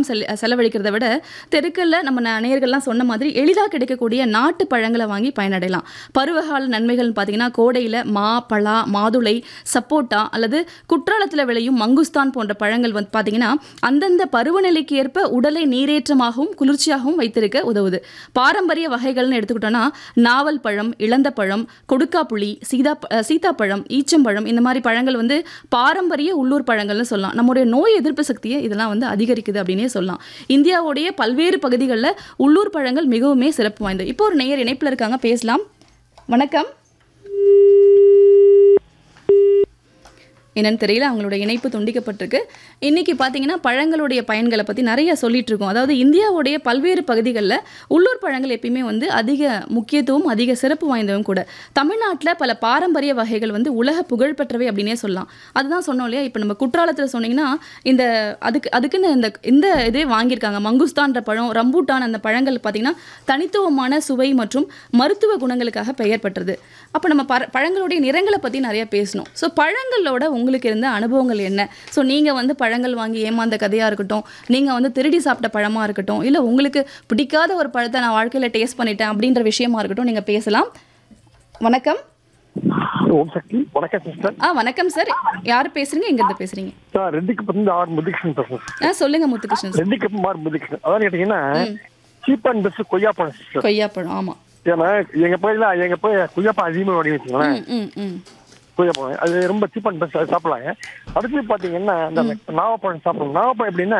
பணம் செல் செலவழிக்கிறத விட தெருக்கல்ல நம்ம ந- நேயர்கள்லாம் சொன்ன மாதிரி எளிதாக கிடைக்கக்கூடிய நாட்டு பழங்களை வாங்கி பயனடையலாம் பருவகால நன்மைகள்னு பார்த்தீங்கன்னா கோடையில் மா பலா மாதுளை சப்போட்டா அல்லது குற்றாலத்தில் விளையும் மங்குஸ்தான் போன்ற பழங்கள் வந்து பார்த்தீங்கன்னா அந்தந்த பருவநிலைக்கு ஏற்ப உடலை நீரேற்றமாகவும் குளிர்ச்சியாகவும் வைத்திருக்க உதவுது பாரம்பரிய வகைகள்னு எடுத்துக்கிட்டோம்னா நாவல் பழம் இளந்த பழம் கொடுக்காப்புளி சீதா அஹ் சீதாப்பழம் ஈச்சம்பழம் இந்த மாதிரி பழங்கள் வந்து பாரம்பரிய உள்ளூர் பழங்கள்னு சொல்லலாம் நம்முடைய நோய் எதிர்ப்பு சக்தியை இதெல்லாம் வந்து அதிகரிக்குது அப்படின்னே சொல்லலாம் இந்தியாவுடைய பல்வேறு பகுதிகளில் உள்ளூர் பழங்கள் மிகவுமே சிறப்பு வாய்ந்தது இப்போ ஒரு நேயர் இணைப்பில் இருக்காங்க பேசலாம் வணக்கம் என்னன்னு தெரியல அவங்களோட இணைப்பு துண்டிக்கப்பட்டிருக்கு இன்னைக்கு பார்த்தீங்கன்னா பழங்களுடைய பயன்களை பற்றி நிறைய சொல்லிட்டு இருக்கோம் அதாவது இந்தியாவுடைய பல்வேறு பகுதிகளில் உள்ளூர் பழங்கள் எப்பயுமே வந்து அதிக முக்கியத்துவம் அதிக சிறப்பு வாய்ந்தவும் கூட தமிழ்நாட்டில் பல பாரம்பரிய வகைகள் வந்து உலக புகழ்பெற்றவை அப்படின்னே சொல்லலாம் அதுதான் சொன்னோம் இல்லையா இப்போ நம்ம குற்றாலத்தில் சொன்னீங்கன்னா இந்த அதுக்கு அதுக்குன்னு இந்த இந்த இதே வாங்கியிருக்காங்க மங்குஸ்தான்ற பழம் ரம்பூட்டான் அந்த பழங்கள் பார்த்தீங்கன்னா தனித்துவமான சுவை மற்றும் மருத்துவ குணங்களுக்காக பெயர் பெற்றது அப்போ நம்ம பர பழங்களுடைய நிறங்களை பற்றி நிறைய பேசணும் ஸோ பழங்களோட உங்களுக்கு இருந்த அனுபவங்கள் என்ன ஸோ நீங்கள் வந்து பழங்கள் வாங்கி ஏமாந்த கதையாக இருக்கட்டும் நீங்கள் வந்து திருடி சாப்பிட்ட பழமாக இருக்கட்டும் இல்லை உங்களுக்கு பிடிக்காத ஒரு பழத்தை நான் வாழ்க்கையில் டேஸ்ட் பண்ணிட்டேன் அப்படின்ற விஷயமா இருக்கட்டும் நீங்கள் பேசலாம் வணக்கம் ஓம் சக்தி வணக்கம் சிஸ்டர் ஆ வணக்கம் சார் யார் பேசுறீங்க எங்கேருந்து பேசுறீங்க சார் ரெண்டு கப் வந்து ஆறு முதுகிருஷ்ணன் பேசுறேன் ஆ சொல்லுங்க முத்துகிருஷ்ணன் சார் ரெண்டு கப் ஆறு முதுகிருஷ்ணன் அதாவது கேட்டீங்கன்னா சீப் அண்ட் பெஸ்ட் கொய்யாப்பழம் சிஸ்டர் கொய்யாப்பழம் ஆமாம் ஏன்னா எங்க பயில எங்க போய் கொய்யாப்பழம் அதிகமாக வடி வச்சுங்களேன் ம் ம் ம் கொய்யாப்பழம் அது ரொம்ப சீப் அண்ட் பெஸ்ட் அது சாப்பிடலாங்க அடுத்து பாத்தீங்கன்னா இந்த நாவப்பழம் சாப்பிடணும் நாவப்பழம் எப்படின்னா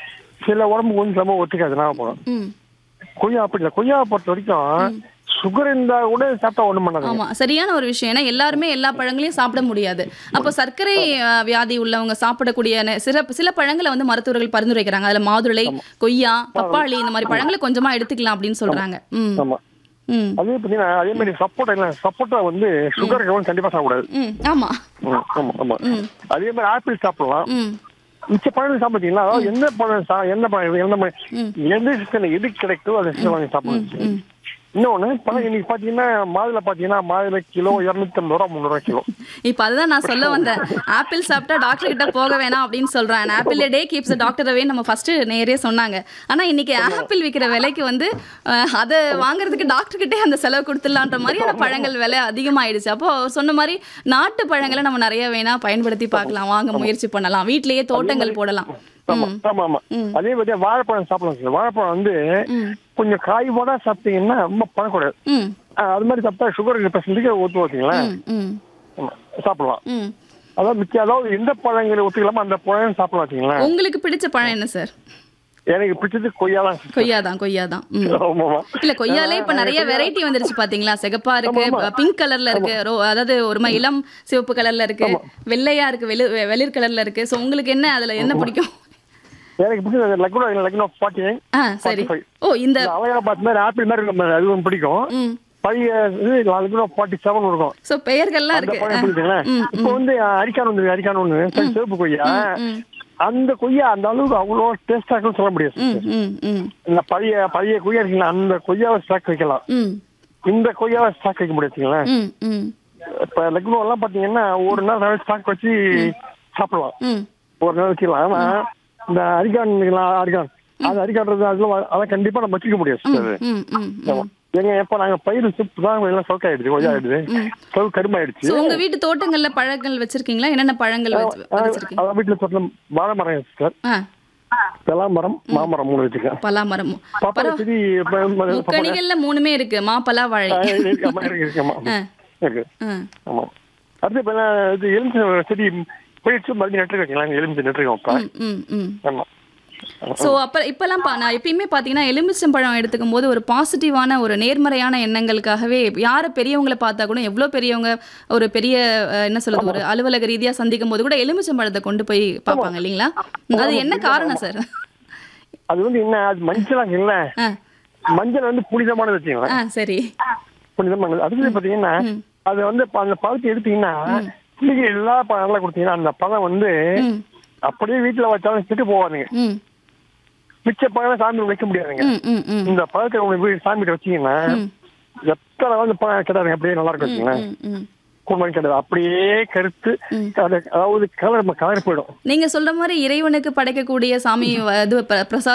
சில உடம்பு கொஞ்சம் ரொம்ப ஒத்துக்காது நாவப்பழம் ம் கொய்யா அப்படி இல்லை கொய்யா பொறுத்த வரைக்கும் சுகர் இருந்தா கூட சாப்பிட்டா ஒண்ணும் பண்ணாது ஆமா சரியான ஒரு விஷயம் ஏன்னா எல்லாருமே எல்லா பழங்களையும் சாப்பிட முடியாது அப்போ சர்க்கரை அஹ், வியாதி உள்ளவங்க சாப்பிடக்கூடிய நெ- சில சில பழங்களை வந்து மருத்துவர்கள் பரிந்துரைக்கிறாங்க அதுல மாதுளை கொய்யா பப்பாளி இந்த மாதிரி பழங்களை கொஞ்சமா எடுத்துக்கலாம் அப்படின்னு சொல்றாங்க ம் ஆமா ம் அதே பாத்தீங்கன்னா அதே மாதிரி சப்போட்டா இல்லை சப்போட்டா வந்து சுகர் இருக்கவங்க கண்டிப்பா சாப்பிடக்கூடாது ம் ஆமா ம், ஆமா ஆமா அதே மாதிரி ஆப்பிள் சாப்பிடலாம் ம் மிச்ச பழங்கள் சாப்பிட்டீங்களா அதாவது எந்த பழம் சா- எந்த பழம் எந்த பழம் எந்த சீசன் எது கிடைக்குதோ அதை சீசன் வாங்கி சாப்பிடணும் இன்னொன்னு பழம் இன்னைக்கு பாத்தீங்கன்னா மாதுளை பாத்தீங்கன்னா மாதுளை கிலோ இருநூத்தி ஐம்பது ரூபா முந்நூறு கிலோ இப்போ அதுதான் நான் சொல்ல வந்தேன் ஆப்பிள் சாப்பிட்டா டாக்டர் கிட்ட போக வேணாம் அப்படின்னு சொல்றேன் apple day keeps doctor away நம்ம ஃபர்ஸ்ட் நேரே சொன்னாங்க ஆனா இன்னைக்கு ஆப்பிள் விற்கிற விலைக்கு வந்து அஹ், அதை வாங்குறதுக்கு டாக்டர் கிட்டே அந்த செலவு கொடுத்துடலான்ற மாதிரியான பழங்கள் விலை அதிகமாயிடுச்சு அப்போ அவர் சொன்ன மாதிரி நாட்டு பழங்களை நம்ம நிறைய வேணா பயன்படுத்தி பார்க்கலாம் வாங்க முயற்சி பண்ணலாம் வீட்லயே தோட்டங்கள் போடலாம் ஆமா ஆமா ஆமா அதே மாதிரி வாழைப்பழம் சாப்பிடலாம் சார் வாழைப்பழம் வந்து கொஞ்சம் காய்வோட சாப்பிட்டீங்கன்னா ரொம்ப பழக்கூடாது ம் ஆஹ் அது மாதிரி சாப்பிட்டா சுகர் பெர்சன்ட்டுக்கு ஒத்து பார்த்தீங்களா ம் ம் சாப்பிடலாம் ம் அதாவது மிச்சம் அதாவது எந்த பழங்களை ஒத்துக்கலாமோ அந்த பழம் சாப்பிடலாம் வச்சுங்களேன் உங்களுக்கு பிடிச்ச பழம் என்ன சார் எனக்கு பிடிச்சது கொய்யா தான் கொய்யா தான் கொய்யா தான் ம் ஆமாமா இல்ல கொய்யாலே இப்ப நிறைய வெரைட்டி வந்துருச்சு பாத்தீங்களா சிகப்பா இருக்கு பிங்க் கலர்ல இருக்கு ரோ- அதாவது ஒரு மாதிரி இளம் சிவப்பு கலர்ல இருக்கு வெள்ளையா இருக்கு வெளிர் வெளிர் கலர்ல இருக்கு சோ உங்களுக்கு என்ன அதுல என்ன பிடிக்கும் எனக்கு பிடிச்சது லக்னோ லக்னோ ஃபார்ட்டி ஆ சரி ஓ இந்த அழகா பார்த்த மாதிரி ஆப்பிள் மாதிரி இருக்கும் பாருங்க, அதுவும் பிடிக்கும் ம் பழைய இது லக்னோ ஃபார்ட்டி செவன் இருக்கும் சோ பெயர்கள்லாம் அந்த இருக்கு பழம் பிடிக்குங்களா இப்போ வந்து அரிக்கான் வந்து அரிக்கான் ஒண்ணு சிவப்பு கொய்யா ம் அந்த கொய்யா அந்த அளவுக்கு அவ்வளோ டேஸ்டா இருக்கும்னு சொல்ல முடியாது ம் ம் ம் இந்த பழைய பழைய கொய்யா இருக்குங்களா அந்த கொய்யாவை ஸ்டாக் வைக்கலாம் ம் இந்த கொய்யாவை ஸ்டாக் வைக்க முடியாதுங்களா ம் ம் இப்ப லக்னோ எல்லாம் பாத்தீங்கன்னா ஒரு நாள் நாள் ஸ்டாக் வச்சு சாப்பிடலாம் ம் ஒரு நாள் வச்சுக்கலாம் ஆனா இந்த அரிக்கான் அரிக்கான் அது அரிக்கான்றது அதெல்லாம் அதெல்லாம் கண்டிப்பா நம்ம வச்சுக்க முடியாது sister. ம் ம் ஆமா. எங்க எப்ப நாங்க பயிர் சுப்பு தான் எல்லாம் சொக்காயிடுச்சு கொய்யா ஆயிடுது சொல் கருமாயிடுச்சு சோ உங்க வீட்டு தோட்டங்கள்ல பழங்கள் வச்சிருக்கீங்களா என்னென்ன பழங்கள் வச்சு- வச்சிருக்கீங்க அதான் வீட்டுல தோட்டம் வாழை மரம் சார் ஆ பலா மரம் மாமரம் மூணு வச்சிருக்கேன் பலாமரம் பப்பாளி செடி இப்ப- இப்ப- முக்கணிகள்ல மூணுமே இருக்கு மாப்பலா வாழை ஆ, இருக்கு, ஆமா, இருக்கு, இருக்கு, ஆமா. ஆ. இருக்கு ஆ ஆமா அடுத்து இப்ப எல்லாம் இது எலுமிச்சை செடி போயிடுச்சு மறுபடியும் நட்டுருக்கீங்களா எலுமிச்சை நட்டுருக்கோம் இப்ப ம் ம் ம் ஆமா ஸோ அப்போ இப்போல்லாம் பா நான் எப்பயுமே பார்த்தீங்கன்னா எலுமிச்சம்பழம் எடுத்துக்கும் போது ஒரு பாசிட்டிவான ஒரு நேர்மறையான எண்ணங்களுக்காகவே யாரை பெரியவங்களை பார்த்தா கூட எவ்வளோ பெரியவங்க ஒரு பெரிய அஹ், என்ன சொல்றது ஒரு அலுவலக ரீதியாக சந்திக்கும் போது கூட எலுமிச்சம்பழத்தை கொண்டு போய் பார்ப்பாங்க இல்லைங்களா அது என்ன காரணம் சார் அது வந்து என்ன அது மஞ்சளாங்க இல்ல ஆ மஞ்சள் வந்து புனிதமானது வச்சுங்களேன் ஆ சரி புனிதமானது அதுக்கு பாத்தீங்கன்னா அது வந்து ப- அந்த பழத்தை எடுத்தீங்கன்னா பிள்ளைங்க எல்லா பழம் கொடுத்தீங்கன்னா அந்த பழம் வந்து ம் அப்படியே வீட்டுல வச்சாலும் கெட்டு போவாதுங்க ம் மிச்ச பழம் சாமி வைக்க முடியாதுங்க ம் ம் ம் இந்த பழத்தை உங்க வீடு சாமிகிட்ட வச்சீங்கன்னா எத்தனை வந்து பழம் கிடாதுங்க அப்படியே நல்லா இருக்கும் வச்சுங்களேன் ம் ம் குடும்பம் கிடையாது அப்படியே கருத்து அது- அதாவது கலர் கலர் போயிடும் நீங்க சொல்ற மாதிரி இறைவனுக்கு படைக்கக்கூடிய சாமி வ- இது ப- பிரசாதம்